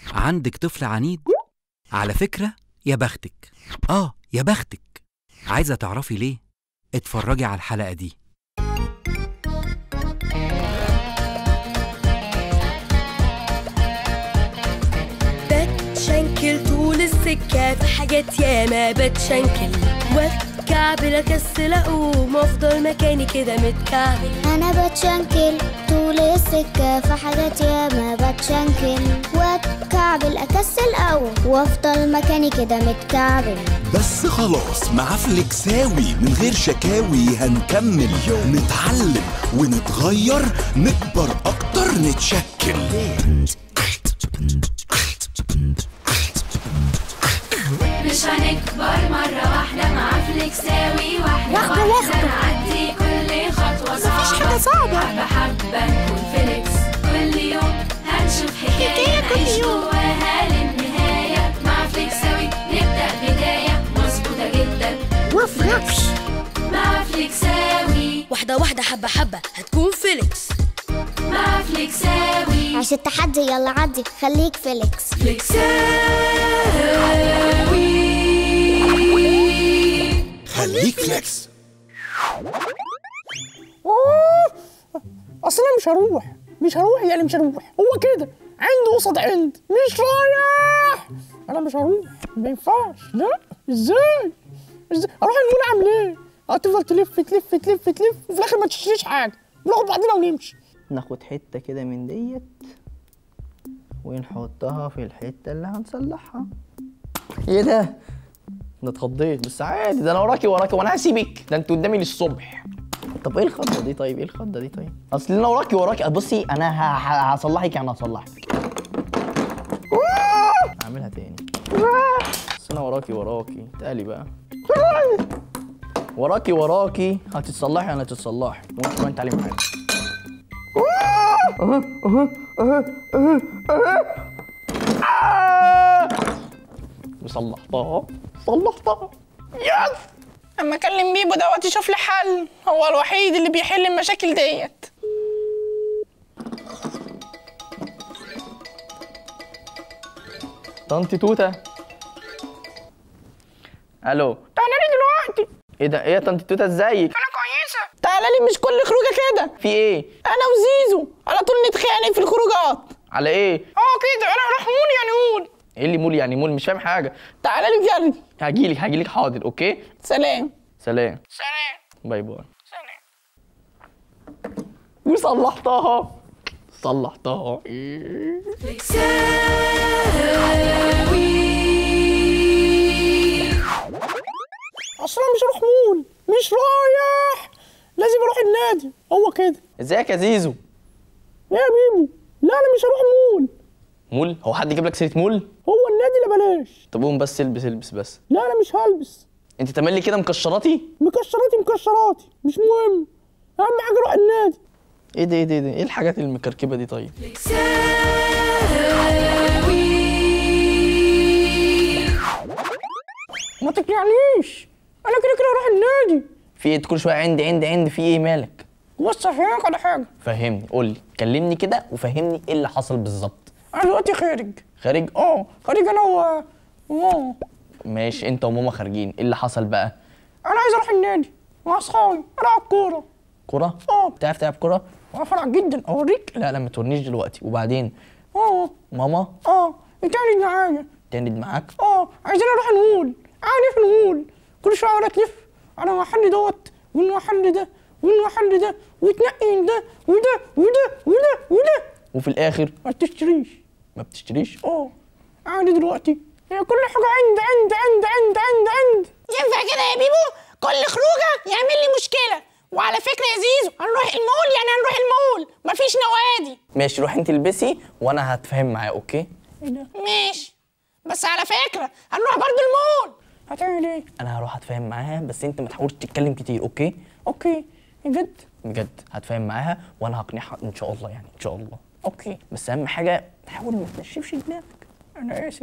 عندك طفل عنيد على فكرة يا بختك آه يا بختك عايزة تعرفي ليه؟ اتفرجي على الحلقة دي بتشنكل طول السكة في حاجات ياما بتشنكل واتكعبل اكسل اقوم افضل مكاني كده متكعبل انا بتشنكل طول السكة في حاجات ياما بتشنكل واتكعبل اكسل اقوم وافضل مكاني كده متكعبل بس خلاص مع فليكساوي من غير شكاوي هنكمل نتعلم ونتغير نكبر اكتر نتشكل مش هنكبر مرة واحدة مع فليكساوي واحدة واحدة نعدي كل خطوة صعبة مفيش حاجة صعبة حبة حبة نكون فيليكس كل يوم هنشوف حكاية نعيش جواها للنهاية مع فليكساوي نبدأ بداية مظبوطة جدا وفليكس مع فليكساوي واحدة واحدة حبة حبة هتكون فيليكس مع فليكساوي عشان التحدي يلا عدي خليك فيليكس خليك فليكس اصل انا مش هروح مش هروح يعني مش هروح هو كده عند قصاد عند مش رايح انا مش هروح ما ينفعش لا ازاي ازاي اروح المول اعمل ايه هتفضل تلف تلف تلف تلف وفي الاخر ما تشتريش حاجه ناخد بعضنا ونمشي ناخد حتة كده من ديت ونحطها في الحتة اللي هنصلحها ايه ده؟ ده اتخضيت بس عادي ده انا وراكي وراكي وانا هسيبك ده انت قدامي للصبح طب ايه الخضه دي طيب ايه الخضه دي طيب اصل انا وراكي وراكي بصي انا ه- ه- هصلحك يعني هصلحك هعملها تاني بس انا وراكي وراكي تقلي بقى وراكي وراكي هتتصلحي يعني هتتصلحي وانت كمان تعالي معايا وصلحتها صلحتها يس اما اكلم بيبو دوت يشوف لي حل هو الوحيد اللي بيحل المشاكل ديت طنط توته الو تعالى لي دلوقتي ايه ده ايه يا طنط توته ازيك انا كويسه تعالى لي مش كل خروجه كده في ايه انا وزيزو على طول نتخانق في الخروجات على ايه اه كده انا هروح مول يعني مول ايه اللي مول يعني مول مش فاهم حاجه تعالى لي بجد هجيلك هجيلك حاضر اوكي سلام سلام سلام باي باي سلام وصلحتها صلحتها اصلا مش هروح مول مش رايح لازم اروح النادي هو كده ازيك يا زيزو ايه يا بيبو لا انا مش هروح مول مول هو حد يجيب لك سيره مول هو النادي لا بلاش طب قوم بس البس البس بس لا انا مش هلبس انت تملي كده مكشراتي مكشراتي مكشراتي مش مهم اهم حاجه اروح النادي ايه ده ايه ده ايه ده ايه الحاجات المكركبه دي طيب ما تقنعنيش انا كده كده اروح النادي في ايه كل شويه عندي عندي عندي في ايه مالك بص افهمك على حاجه فهمني قول لي كلمني كده وفهمني ايه اللي حصل بالظبط انا دلوقتي خارج خارج اه خارج انا و وماما ماشي انت وماما خارجين ايه اللي حصل بقى انا عايز اروح النادي مع اصحابي العب كوره كرة اه بتعرف تلعب كرة واقف العب جدا اوريك لا لا ما تورنيش دلوقتي وبعدين اه ماما اه بتعمل معايا تندد معاك اه عايزين اروح المول اعمل ايه في المول كل شويه اقعد الف على محل دوت والمحل ده والمحل ده وتنقي من ده وده وده وده وده وفي الاخر ما تشتريش ما بتشتريش اه اعمل ايه دلوقتي هي كل حاجه عند عند عند عند عند عند ينفع كده يا بيبو كل خروجه يعمل لي مشكله وعلى فكره يا زيزو هنروح المول يعني هنروح المول مفيش نوادي ماشي روحي انت البسي وانا هتفاهم معاه اوكي ماشي بس على فكره هنروح برضو المول هتعمل ايه انا هروح اتفاهم معاها بس انت ما تحاولش تتكلم كتير اوكي اوكي بجد بجد هتفاهم معاها وانا هقنعها ان شاء الله يعني ان شاء الله اوكي بس اهم حاجه حاول ما تنشفش دماغك انا اسف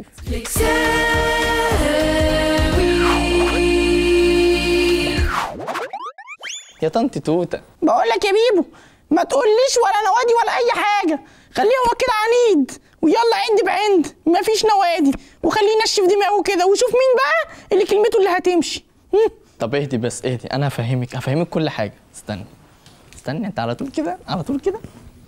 يا طنط توته بقول لك يا بيبو ما تقوليش ولا نوادي ولا اي حاجه خليه هو كده عنيد ويلا عند بعند مفيش نوادي وخليه ينشف دماغه كده وشوف مين بقى اللي كلمته اللي هتمشي هم. طب اهدي بس اهدي انا هفهمك هفهمك كل حاجه استنى استنى انت على طول كده على طول كده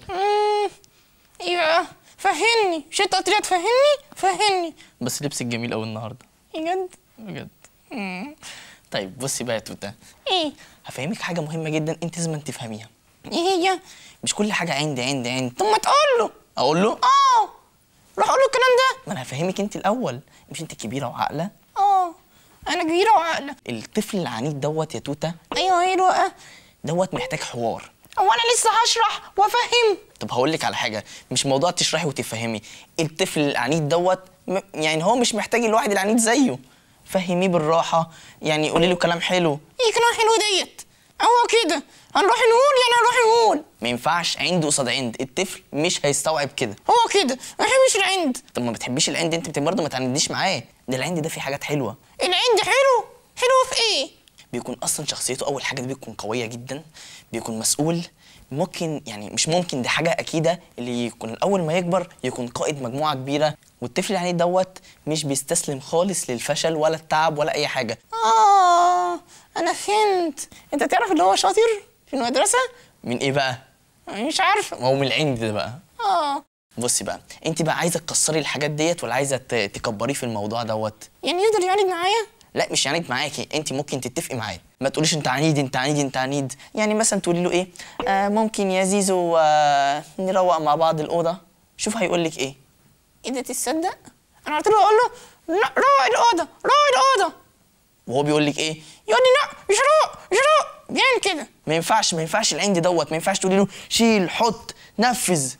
ايوه فهمني مش انت قلت لي هتفهمني فهمني بس لبسك جميل قوي النهارده بجد بجد مم. طيب بصي بقى يا توته ايه هفهمك حاجه مهمه جدا انت لازم تفهميها ايه هي مش كل حاجه عندي عندي عندي طب ما تقول له اقول له اه روح قول له الكلام ده ما انا هفهمك انت الاول مش انت كبيره وعاقله اه انا كبيره وعاقله الطفل العنيد دوت يا توته ايوه ايه بقى دوت محتاج حوار هو انا لسه هشرح وافهم طب هقول لك على حاجه مش موضوع تشرحي وتفهمي الطفل العنيد دوت م- يعني هو مش محتاج الواحد العنيد زيه فهميه بالراحه يعني قولي له كلام حلو ايه كلام حلو ديت هو كده هنروح نقول يعني هنروح نقول ما ينفعش عند قصاد عند الطفل مش هيستوعب كده هو كده ما بحبش العند طب ما بتحبيش العند انت برضه ما تعنديش معاه ده العند ده فيه حاجات حلوه العند حلو حلو في ايه بيكون اصلا شخصيته اول حاجه دي بيكون قويه جدا بيكون مسؤول ممكن يعني مش ممكن دي حاجه اكيده اللي يكون اول ما يكبر يكون قائد مجموعه كبيره والطفل يعني دوت مش بيستسلم خالص للفشل ولا التعب ولا اي حاجه اه انا فهمت انت تعرف اللي هو شاطر في المدرسه من ايه بقى مش عارفه ما هو من العند ده بقى اه بصي بقى انت بقى عايزه تكسري الحاجات ديت ولا عايزه ت- تكبريه في الموضوع دوت يعني يقدر يعاند معايا لا مش عنيد معاكي انت ممكن تتفقي معاه ما تقوليش انت عنيد انت عنيد انت عنيد يعني مثلا تقولي له ايه آه ممكن يا زيزو آه نروق مع بعض الاوضه شوف هيقول لك ايه ايه ده تصدق انا قلت له اقول له لا روق الاوضه روق الاوضه وهو بيقول لك ايه يقول لي لا مش روق مش روق بيعمل كده ما ينفعش ما ينفعش العند دوت ما ينفعش تقولي له شيل حط نفذ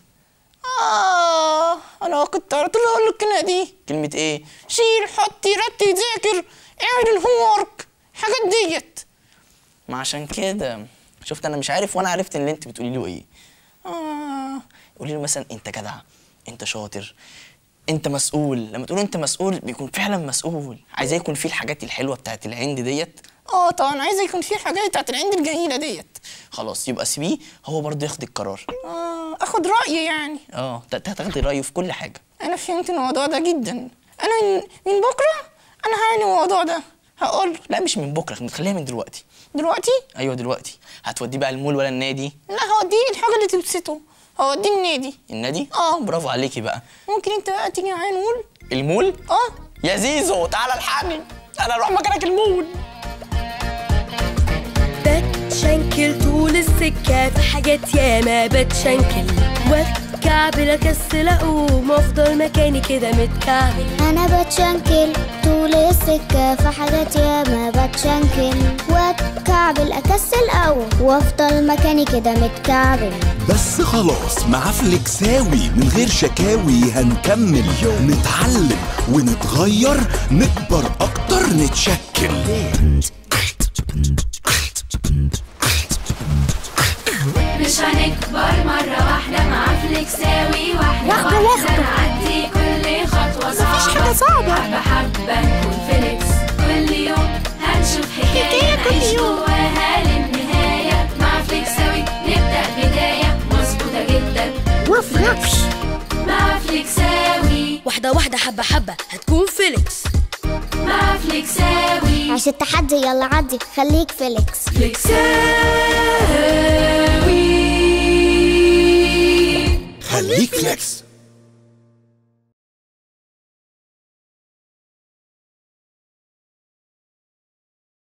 اه انا كنت قلت له اقول له الكلمه دي كلمه ايه شيل حط رتب ذاكر اعمل الهوم ورك حاجات ديت ما عشان كده شفت انا مش عارف وانا عرفت ان اللي انت بتقولي له ايه اه قولي له مثلا انت جدع انت شاطر انت مسؤول لما تقول انت مسؤول بيكون فعلا مسؤول عايزاه يكون فيه الحاجات الحلوه بتاعت العند ديت اه طبعا عايزه يكون في الحاجات بتاعت العند الجميله ديت خلاص يبقى سيبيه هو برضه ياخد القرار اه اخد رايه يعني اه ت- تاخدي رايه في كل حاجه انا فهمت الموضوع ده جدا انا من, من بكره انا هعمل الموضوع ده هقول له لا مش من بكره نخليها من دلوقتي دلوقتي ايوه دلوقتي هتوديه بقى المول ولا النادي لا هوديه الحاجه اللي تبسطه هوديه النادي النادي اه برافو عليكي بقى ممكن انت بقى تيجي معايا نقول المول اه يا زيزو تعالى الحقني انا اروح مكانك المول بتشنكل طول السكة في حاجات ياما بتشنكل واتكعبل اكسل اقوم افضل مكاني كده متكعبل انا بتشنكل طول السكة في حاجات ياما بتشنكل واتكعبل اكسل او وافضل مكاني كده متكعبل بس خلاص مع فليكساوي من غير شكاوي هنكمل نتعلم ونتغير نكبر اكتر نتشكل مش هنكبر مرة واحدة مع فليكساوي واحدة واحدة, نعدي كل خطوة صعبة مفيش حاجة صعبة حبة حبة نكون فيليكس كل يوم هنشوف حكاية نعيش جواها للنهاية مع فليكساوي نبدأ بداية مظبوطة جدا وفلكس مع فليكساوي واحدة واحدة حبة حبة هتكون فيليكس مع فليكساوي عشان التحدي يلا عدي خليك فيليكس فليكساوي خليك فليكس